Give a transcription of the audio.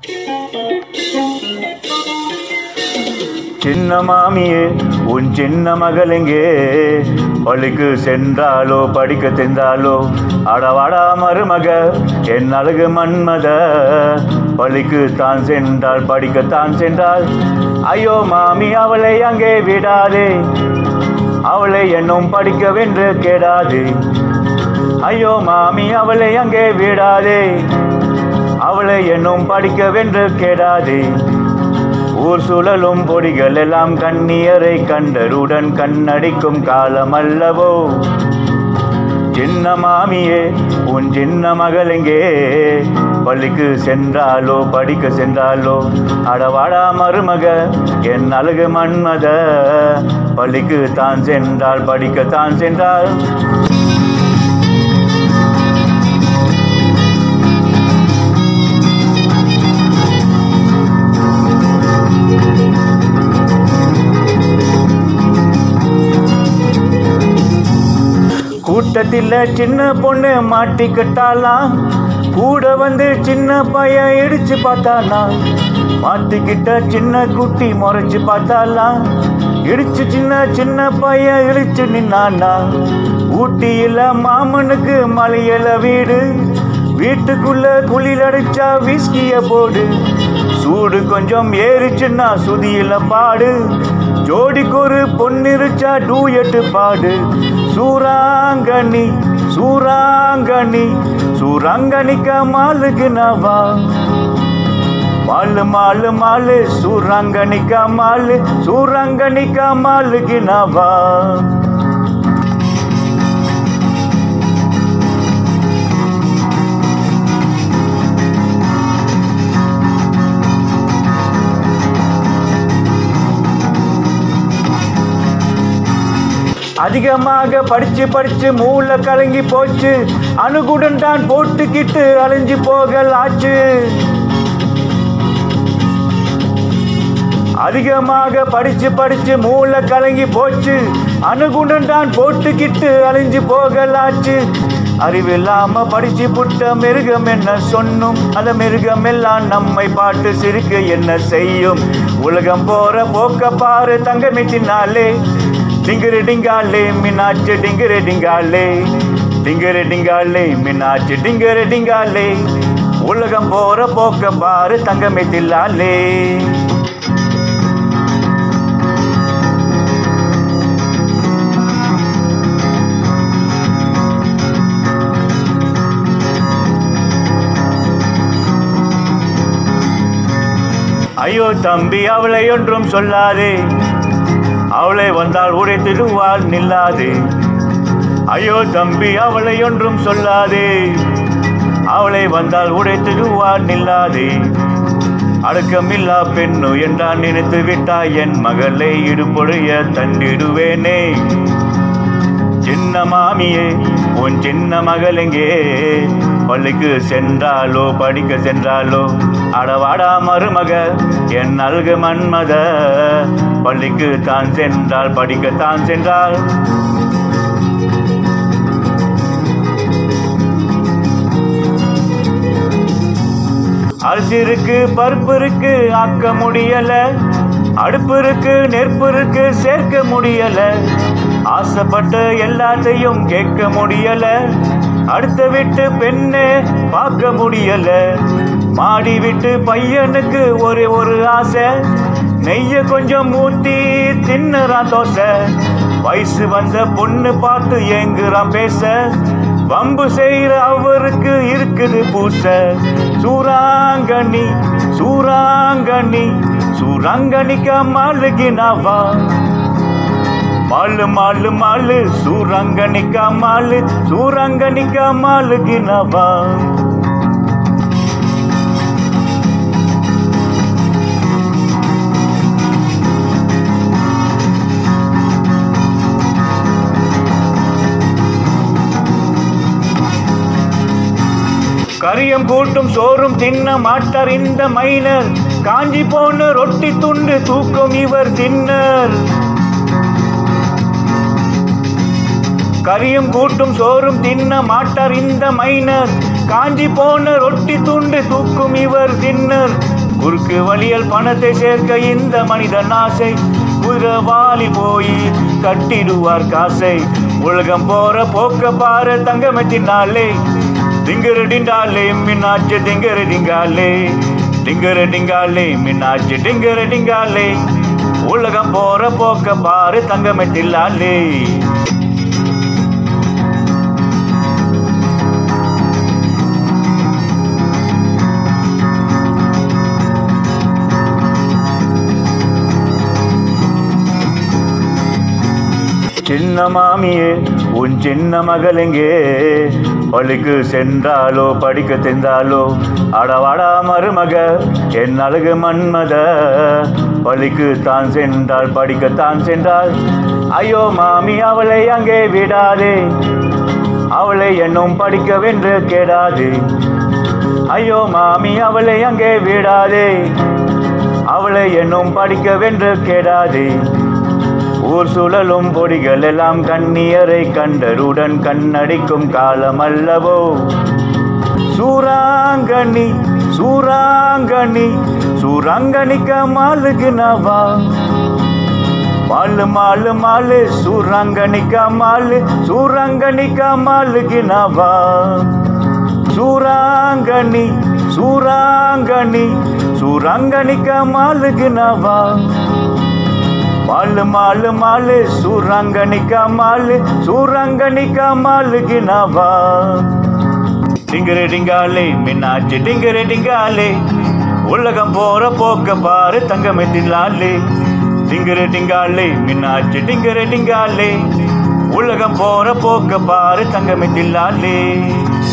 சின்ன மாமியே உன் சின்ன மகள் எங்கே பள்ளிக்கு சென்றாலோ படிக்க சென்றாலோ அடவாடா மருமக என் அழகு மன்மத பள்ளிக்கு தான் சென்றால் படிக்கத்தான் சென்றால் ஐயோ மாமி அவளை அங்கே விடாதே அவளை என்னும் படிக்கவென்று கேடாதே ஐயோ மாமி அவளை அங்கே விடாதே அவளை என்னும் படிக்கவென்று கேடாதே ஊர் சுழலும் பொடிகள் எல்லாம் கண்ணியரை கண்டருடன் கண்ணடிக்கும் காலம் அல்லவோ சின்ன மாமியே உன் சின்ன மகள் எங்கே பள்ளிக்கு சென்றாலோ படிக்க சென்றாலோ அடவாடா மருமக என் அழகு மன்மத பள்ளிக்கு தான் சென்றால் படிக்கத்தான் சென்றால் கூட்டத்தில் சின்ன பொண்ணு மாட்டிக்கிட்டாலாம் கூட வந்து சின்ன பையன் இடிச்சு பார்த்தாலாம் மாட்டிக்கிட்ட சின்ன குட்டி முறைச்சு பார்த்தாலாம் இடிச்சு சின்ன சின்ன பையன் இடிச்சு நின்னானா ஊட்டியில மாமனுக்கு மலையில வீடு வீட்டுக்குள்ள குளிர் அடிச்சா விஸ்கிய போடு சூடு கொஞ்சம் ஏறிச்சுன்னா சுதியில பாடு ஜோடிக்கு ஒரு பொன்னிருச்சா டூயட்டு பாடு சூராங்கனி சூராங்கனி சூராங்கனிக்க மாலுக்கு நவா மாலு மாலு மாலு சூராங்கனிக்க மாலு சூராங்கனிக்க மாலுக்கு நவா அதிகமாக படிச்சு படிச்சு மூளை கலங்கி போச்சு அணுகுடன் தான் போட்டுக்கிட்டு அலைஞ்சு போகல் ஆச்சு அதிகமாக படிச்சு படிச்சு மூளை கலங்கி போச்சு அணுகுடன் தான் போட்டுக்கிட்டு அலைஞ்சு போகலாச்சு அறிவில்லாம படிச்சு புட்ட மிருகம் என்ன சொன்னும் அந்த மிருகம் எல்லாம் நம்மை பாட்டு சிரிக்க என்ன செய்யும் உலகம் போற போக்க பாரு தங்கமே தின்னாலே டிங்கிரு டிங்காலே மீனாச்சு டிங்கிரு டிங்காலே டிங்கிரு டிங்காலே மீனாச்சு டிங்கிரு டிங்காலே உலகம் போற போக்க பாரு தங்கமே தில்லாலே ஐயோ தம்பி அவளை ஒன்றும் சொல்லாதே அவளை வந்தால் உடைத்திடுவாள் நில்லாதே ஐயோ தம்பி அவளை ஒன்றும் சொல்லாதே அவளை வந்தால் உடைத்திடுவாள் நில்லாதே அடக்கமில்லா பெண்ணு என்றான் நினைத்து விட்டாய் என் மகளை இடுபொழிய தண்டிடுவேனே சின்ன மாமியே உன் சின்ன மகள் எங்கே பள்ளிக்கு சென்றாலோ படிக்க சென்றாலோ அடவாடா மருமக என் அல்கு மன்மத பள்ளிக்கு தான் சென்றால் படிக்கத்தான் சென்றால் அரிசி இருக்கு பருப்பு இருக்கு ஆக்க முடியல அடுப்பு இருக்கு நெருப்பு இருக்கு சேர்க்க முடியல ஆசைப்பட்ட எல்லாத்தையும் கேட்க முடியல அடுத்த வீட்டு பெண்ணே பார்க்க முடியல மாடி விட்டு பையனுக்கு ஒரே ஒரு ஆசை நெய்ய கொஞ்சம் ஊத்தி தின்னுறான் தோசை வயசு வந்த பொண்ணு பார்த்து ஏங்குறான் பேச வம்பு செய்யற அவருக்கு இருக்குது பூச சூராங்கனி சூராங்கனி சூராங்கனிக்க மாலுகினாவா மாலு மாலு மாலு சூரங்கனிக்க மாலு சூரங்கனிக்க மாலுகினவா கரியம் கூட்டும் சோறும் தின்ன மாட்டார் இந்த மைனர் காஞ்சி போன ரொட்டி துண்டு தூக்கும் இவர் தின்னர் கரியும் கூட்டும் சோறும் தின்ன மாட்டார் இந்த மைனர் காஞ்சி போன ரொட்டி துண்டு தூக்கும் இவர் தின்னர் குறுக்கு வழியல் பணத்தை சேர்க்க இந்த மனிதன் ஆசை குதிரவாளி போய் கட்டிடுவார் காசை உலகம் போற போக்க பாரு தங்கமத்தினாலே திங்கரு டிண்டாலே மின்னாச்சு திங்கரு டிங்காலே டிங்கரு டிங்காலே மின்னாச்சு டிங்கரு டிங்காலே உலகம் போற போக்க பாரு தங்கமத்தில்லாலே சின்ன மாமியே உன் சின்ன மகளெங்கே பள்ளிக்கு சென்றாலோ படிக்க தெந்தாலோ அடவாடா மருமக என் அழகு மன்மத பள்ளிக்கு தான் சென்றால் படிக்கத்தான் சென்றால் ஐயோ மாமி அவளை அங்கே விடாதே அவளை என்னும் படிக்கவென்று கேடாதே ஐயோ மாமி அவளை அங்கே விடாதே அவளை என்னும் படிக்கவென்று கேடாதே ஊர் சுழலும் பொடிகள் எல்லாம் கண்ணியரை கண்டருடன் கண்ணடிக்கும் காலம் அல்லவோ சூராங்கனி சூராங்கனி சூராங்கனிக்க மாலுக்கு நவா மாலு மாலு மாலு சூராங்கனிக்க மாலு சூராங்கனிக்க மாலுக்கு நவா சூராங்கனி சூராங்கனி சூராங்கனிக்க மாலுக்கு நவா மாலு மாலு மாலு சூரங்கனிக்கா மாலு சூரங்கனிக்கா மாலுக்கு நவா டிங்கரு டிங்காலே மின்னாச்சு டிங்கரு டிங்காலே உலகம் போற போக்க பாரு தங்கமெத்திலாலே டிங்கரு டிங்காலே மின்னாச்சு டிங்கரு டிங்காலே உலகம் போற போக்க பாரு தங்கமெத்திலாலே